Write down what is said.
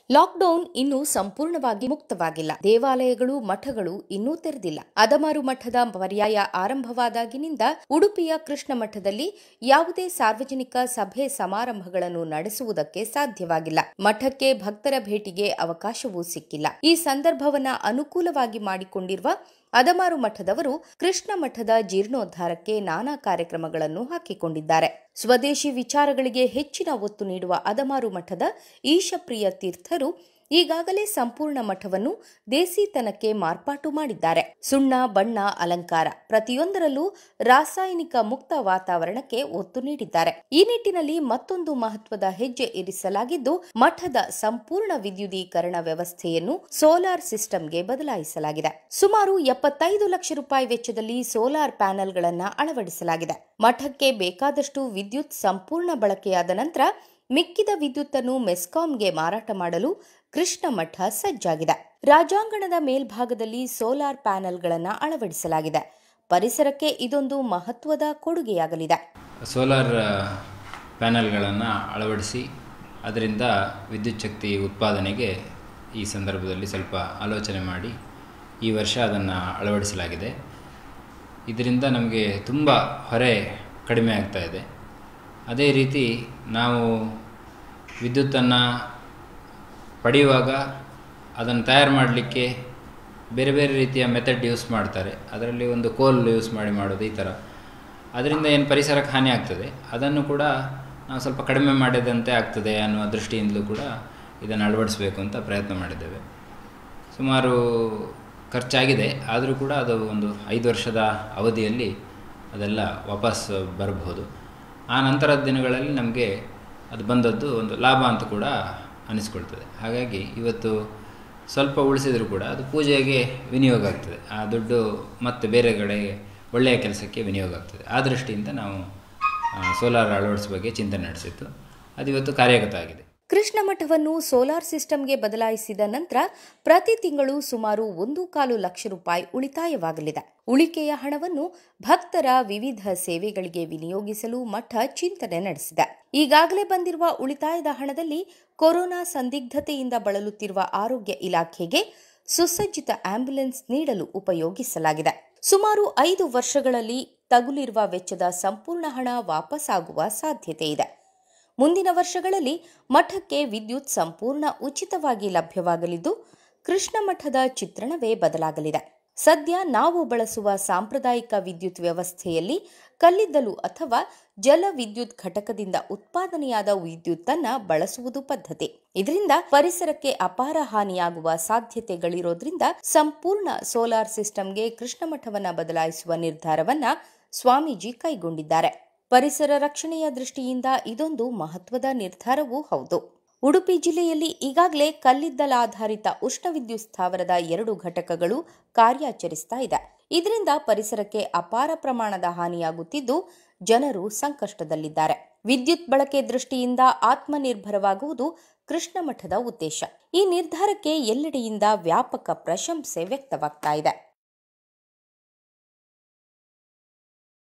lockdown ಇನ್ನೂ ಸಂಪೂರ್ಣವಾಗಿ ಮುಕ್ತವಾಗಿಲ್ಲ ದೇವಾಲಯಗಳು ಮಠಗಳು ಇನ್ನೂ ತೆರೆದಿಲ್ಲ ಅದಮಾರು ಮಠದ ಪರ್ಯಾಯ ಆರಂಭವಾದಾಗಿನಿಂದ ಉಡುಪಿಯ ಕೃಷ್ಣ ಮಠದಲ್ಲಿ ಯಾವುದೇ ಸಾರ್ವಜನಿಕ ಸಭೆ ಸಮಾರಂಭಗಳನ್ನು ನಡೆಸುವುದಕ್ಕೆ ಸಾಧ್ಯವಾಗಿಲ್ಲ ಮಠಕ್ಕೆ ಭಕ್ತರ ಭೇಟಿಗೆ ಅವಕಾಶವೂ ಸಿಕ್ಕಿಲ್ಲ ಈ ಸಂದರ್ಭವನ್ನ ಅನುಕೂಲವಾಗಿ ಮಾಡಿಕೊಂಡಿರುವ ಅದಮಾರು ಮಠದವರು ಕೃಷ್ಣ ಮಠದ ಜೀರ್ಣೋದ್ಧಾರಕ್ಕೆ ನಾನಾ ಕಾರ್ಯಕ್ರಮಗಳನ್ನು ಹಾಕಿಕೊಂಡಿದ್ದಾರೆ ಸ್ವದೇಶಿ ವಿಚಾರಗಳಿಗೆ ಹೆಚ್ಚಿನ ಒತ್ತು ನೀಡುವ ಅದಮಾರು ಮಠದ ಈಶಪ್ರಿಯ ತೀರ್ಥರು ಈಗಾಗಲೇ ಸಂಪೂರ್ಣ ಮಠವನ್ನು ದೇಸಿತನಕ್ಕೆ ಮಾರ್ಪಾಟು ಮಾಡಿದ್ದಾರೆ ಸುಣ್ಣ ಬಣ್ಣ ಅಲಂಕಾರ ಪ್ರತಿಯೊಂದರಲ್ಲೂ ರಾಸಾಯನಿಕ ಮುಕ್ತ ವಾತಾವರಣಕ್ಕೆ ಒತ್ತು ನೀಡಿದ್ದಾರೆ ಈ ನಿಟ್ಟಿನಲ್ಲಿ ಮತ್ತೊಂದು ಮಹತ್ವದ ಹೆಜ್ಜೆ ಇರಿಸಲಾಗಿದ್ದು ಮಠದ ಸಂಪೂರ್ಣ ವಿದ್ಯುದೀಕರಣ ವ್ಯವಸ್ಥೆಯನ್ನು ಸೋಲಾರ್ ಸಿಸ್ಟಂಗೆ ಬದಲಾಯಿಸಲಾಗಿದೆ ಸುಮಾರು ಎಪ್ಪತ್ತೈದು ಲಕ್ಷ ರೂಪಾಯಿ ವೆಚ್ಚದಲ್ಲಿ ಸೋಲಾರ್ ಪ್ಯಾನೆಲ್ಗಳನ್ನು ಅಳವಡಿಸಲಾಗಿದೆ ಮಠಕ್ಕೆ ಬೇಕಾದಷ್ಟು ವಿದ್ಯುತ್ ಸಂಪೂರ್ಣ ಬಳಕೆಯಾದ ನಂತರ ಮಿಕ್ಕಿದ ವಿದ್ಯುತ್ತನ್ನು ಮೆಸ್ಕಾಂಗೆ ಮಾರಾಟ ಮಾಡಲು ಕೃಷ್ಣ ಮಠ ಸಜ್ಜಾಗಿದೆ ರಾಜಾಂಗಣದ ಮೇಲ್ಭಾಗದಲ್ಲಿ ಸೋಲಾರ್ ಪ್ಯಾನೆಲ್ಗಳನ್ನು ಅಳವಡಿಸಲಾಗಿದೆ ಪರಿಸರಕ್ಕೆ ಇದೊಂದು ಮಹತ್ವದ ಕೊಡುಗೆಯಾಗಲಿದೆ ಸೋಲಾರ್ ಪ್ಯಾನಲ್ಗಳನ್ನು ಅಳವಡಿಸಿ ಅದರಿಂದ ವಿದ್ಯುತ್ ಶಕ್ತಿ ಉತ್ಪಾದನೆಗೆ ಈ ಸಂದರ್ಭದಲ್ಲಿ ಸ್ವಲ್ಪ ಆಲೋಚನೆ ಮಾಡಿ ಈ ವರ್ಷ ಅದನ್ನು ಅಳವಡಿಸಲಾಗಿದೆ ಇದರಿಂದ ನಮಗೆ ತುಂಬ ಹೊರೆ ಕಡಿಮೆ ಆಗ್ತಾ ಇದೆ ಅದೇ ರೀತಿ ನಾವು ವಿದ್ಯುತ್ತನ್ನು ಪಡೆಯುವಾಗ ಅದನ್ನು ತಯಾರು ಮಾಡಲಿಕ್ಕೆ ಬೇರೆ ಬೇರೆ ರೀತಿಯ ಮೆಥಡ್ ಯೂಸ್ ಮಾಡ್ತಾರೆ ಅದರಲ್ಲಿ ಒಂದು ಕೋಲ್ ಯೂಸ್ ಮಾಡಿ ಮಾಡೋದು ಈ ಥರ ಅದರಿಂದ ಏನು ಪರಿಸರಕ್ಕೆ ಹಾನಿ ಆಗ್ತದೆ ಅದನ್ನು ಕೂಡ ನಾವು ಸ್ವಲ್ಪ ಕಡಿಮೆ ಮಾಡಿದಂತೆ ಆಗ್ತದೆ ಅನ್ನುವ ದೃಷ್ಟಿಯಿಂದಲೂ ಕೂಡ ಇದನ್ನು ಅಳವಡಿಸಬೇಕು ಅಂತ ಪ್ರಯತ್ನ ಮಾಡಿದ್ದೇವೆ ಸುಮಾರು ಖರ್ಚಾಗಿದೆ ಆದರೂ ಕೂಡ ಅದು ಒಂದು ಐದು ವರ್ಷದ ಅವಧಿಯಲ್ಲಿ ಅದೆಲ್ಲ ವಾಪಸ್ ಬರಬಹುದು ಆ ನಂತರದ ದಿನಗಳಲ್ಲಿ ನಮಗೆ ಅದು ಬಂದದ್ದು ಒಂದು ಲಾಭ ಅಂತ ಕೂಡ ಅನಿಸ್ಕೊಳ್ತದೆ ಹಾಗಾಗಿ ಇವತ್ತು ಸ್ವಲ್ಪ ಉಳಿಸಿದರೂ ಕೂಡ ಅದು ಪೂಜೆಗೆ ವಿನಿಯೋಗ ಆಗ್ತದೆ ಆ ದುಡ್ಡು ಮತ್ತೆ ಬೇರೆ ಕಡೆ ಒಳ್ಳೆಯ ಕೆಲಸಕ್ಕೆ ವಿನಿಯೋಗ ಆಗ್ತದೆ ಆ ದೃಷ್ಟಿಯಿಂದ ನಾವು ಸೋಲಾರ್ ಅಳವಡಿಸುವ ಬಗ್ಗೆ ಚಿಂತನೆ ನಡೆಸಿತ್ತು ಅದು ಇವತ್ತು ಕಾರ್ಯಗತ ಆಗಿದೆ ಕೃಷ್ಣ ಮಠವನ್ನು ಸೋಲಾರ್ ಸಿಸ್ಟಂಗೆ ಬದಲಾಯಿಸಿದ ನಂತರ ಪ್ರತಿ ತಿಂಗಳು ಸುಮಾರು ಒಂದು ಕಾಲು ಲಕ್ಷ ರೂಪಾಯಿ ಉಳಿತಾಯವಾಗಲಿದೆ ಉಳಿಕೆಯ ಹಣವನ್ನು ಭಕ್ತರ ವಿವಿಧ ಸೇವೆಗಳಿಗೆ ವಿನಿಯೋಗಿಸಲು ಮಠ ಚಿಂತನೆ ನಡೆಸಿದೆ ಈಗಾಗಲೇ ಬಂದಿರುವ ಉಳಿತಾಯದ ಹಣದಲ್ಲಿ ಕೊರೋನಾ ಸಂದಿಗ್ಧತೆಯಿಂದ ಬಳಲುತ್ತಿರುವ ಆರೋಗ್ಯ ಇಲಾಖೆಗೆ ಸುಸಜ್ಜಿತ ಆಂಬ್ಯುಲೆನ್ಸ್ ನೀಡಲು ಉಪಯೋಗಿಸಲಾಗಿದೆ ಸುಮಾರು ಐದು ವರ್ಷಗಳಲ್ಲಿ ತಗುಲಿರುವ ವೆಚ್ಚದ ಸಂಪೂರ್ಣ ಹಣ ವಾಪಸ್ಸಾಗುವ ಸಾಧ್ಯತೆ ಇದೆ ಮುಂದಿನ ವರ್ಷಗಳಲ್ಲಿ ಮಠಕ್ಕೆ ವಿದ್ಯುತ್ ಸಂಪೂರ್ಣ ಉಚಿತವಾಗಿ ಲಭ್ಯವಾಗಲಿದ್ದು ಕೃಷ್ಣ ಮಠದ ಚಿತ್ರಣವೇ ಬದಲಾಗಲಿದೆ ಸದ್ಯ ನಾವು ಬಳಸುವ ಸಾಂಪ್ರದಾಯಿಕ ವಿದ್ಯುತ್ ವ್ಯವಸ್ಥೆಯಲ್ಲಿ ಕಲ್ಲಿದ್ದಲು ಅಥವಾ ಜಲ ವಿದ್ಯುತ್ ಘಟಕದಿಂದ ಉತ್ಪಾದನೆಯಾದ ವಿದ್ಯುತ್ತನ್ನ ಬಳಸುವುದು ಪದ್ಧತಿ ಇದರಿಂದ ಪರಿಸರಕ್ಕೆ ಅಪಾರ ಹಾನಿಯಾಗುವ ಸಾಧ್ಯತೆಗಳಿರೋದ್ರಿಂದ ಸಂಪೂರ್ಣ ಸೋಲಾರ್ ಸಿಸ್ಟಂಗೆ ಕೃಷ್ಣ ಮಠವನ್ನ ಬದಲಾಯಿಸುವ ನಿರ್ಧಾರವನ್ನ ಸ್ವಾಮೀಜಿ ಕೈಗೊಂಡಿದ್ದಾರೆ ಪರಿಸರ ರಕ್ಷಣೆಯ ದೃಷ್ಟಿಯಿಂದ ಇದೊಂದು ಮಹತ್ವದ ನಿರ್ಧಾರವೂ ಹೌದು ಉಡುಪಿ ಜಿಲ್ಲೆಯಲ್ಲಿ ಈಗಾಗಲೇ ಕಲ್ಲಿದ್ದಲಾಧಾರಿತ ಉಷ್ಣ ವಿದ್ಯುತ್ ಸ್ಥಾವರದ ಎರಡು ಘಟಕಗಳು ಕಾರ್ಯಾಚರಿಸ್ತಾ ಇದೆ ಇದರಿಂದ ಪರಿಸರಕ್ಕೆ ಅಪಾರ ಪ್ರಮಾಣದ ಹಾನಿಯಾಗುತ್ತಿದ್ದು ಜನರು ಸಂಕಷ್ಟದಲ್ಲಿದ್ದಾರೆ ವಿದ್ಯುತ್ ಬಳಕೆ ದೃಷ್ಟಿಯಿಂದ ಆತ್ಮನಿರ್ಭರವಾಗುವುದು ಕೃಷ್ಣ ಮಠದ ಉದ್ದೇಶ ಈ ನಿರ್ಧಾರಕ್ಕೆ ಎಲ್ಲೆಡೆಯಿಂದ ವ್ಯಾಪಕ ಪ್ರಶಂಸೆ ವ್ಯಕ್ತವಾಗ್ತಾ ಇದೆ